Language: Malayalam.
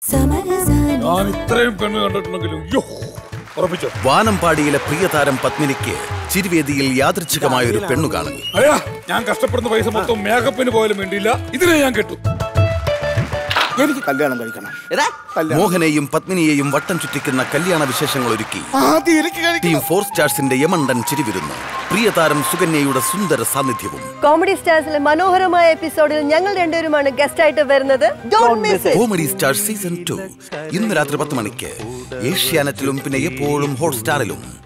ഞാൻ ഇത്രയും പെണ്ണ് കണ്ടിട്ടുണ്ടെങ്കിലും യ്യോ, ഉറപ്പിച്ചോ വാനമ്പാടിയിലെ പ്രിയതാരം പത്മിനിക്ക് ചിരിവേദിയിൽ യാദൃച്ഛികമായ ഒരു പെണ്ണു കാണുന്നു അയ്യാ ഞാൻ കഷ്ടപ്പെടുന്ന പൈസ മൊത്തം മേക്കപ്പിന് പോയാലും വേണ്ടിയില്ല ഇതിനെ ഞാൻ കെട്ടു എനിക്ക് കല്യാണം കഴിക്കണം മോഹനെയും പത്മിനിയെയും വട്ടം ചുറ്റിക്കുന്ന കല്യാണ വിശേഷങ്ങൾ ഒരുക്കി ആദ്യം എനിക്ക് കഴിക്കണം ടീം ഫോർ സ്റ്റാർസിന്റെ യമണ്ടൻ ചിരിവിരുന്നു പ്രിയതാരം സുകന്യയുടെ സുന്ദര സാന്നിധ്യവും കോമഡി സ്റ്റാർസിലെ മനോഹരമായ എപ്പിസോഡിൽ ഞങ്ങൾ രണ്ടുപേരുമാണ് ഗസ്റ്റ് ആയിട്ട് വരുന്നത് Don't miss it. Comedy star season two ഇന്ന് രാത്രി പത്ത് മണിക്ക് ഏഷ്യാനെറ്റിലും പിന്നെ എപ്പോഴും ഹോട്ട്സ്റ്റാറിലും